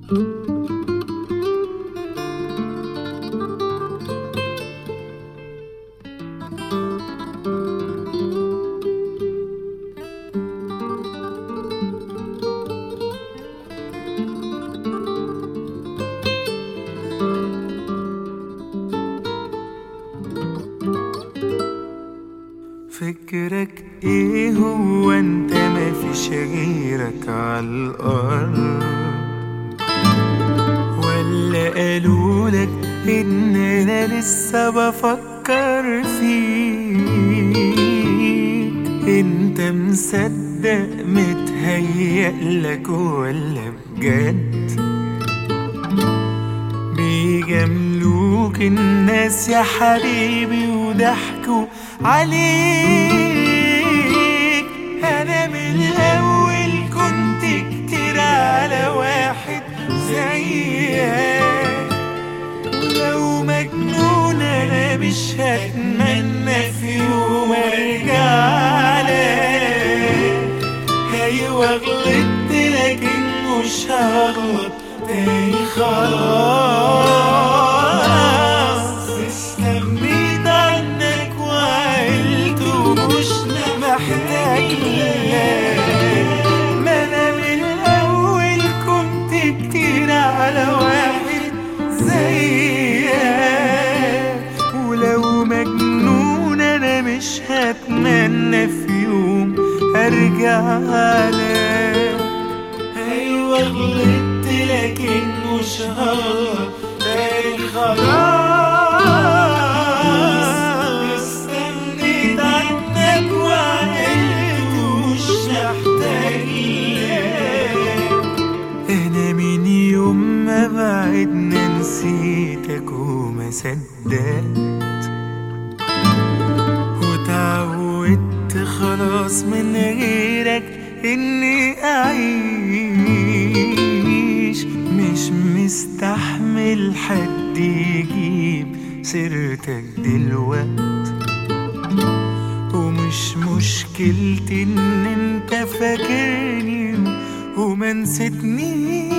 فكرك ايه هو انت ما فيش غيرك عالارض ولا قالولك ان انا لسه بفكر فيك انت مصدق متهيألك ولا بجد بيجاملوك الناس يا حبيبي وضحكوا عليك انا من الاول كنت كتير على واحد زيك ولو مجنون انا مش هتمنى في يوم ارجع لك ايوه غلطت لكن مش هغلط تاني خلاص استغنيت عنك وعقلت ومش محتاج لك ما انا من الاول كنت كتير على واحد زيك ولو مجنون انا مش هتمنى في يوم ارجع لك ايوه غلطت لكن مش هغلط تاني خلاص استغنيت عنك وعقلت ومش محتاج لك انا من يوم ما بعدنا نسيتك وما صدقت وتعودت خلاص من غيرك اني اعيش مش مستحمل حد يجيب سيرتك دلوقت ومش مشكلتي ان انت فاكرني وما نسيتنيش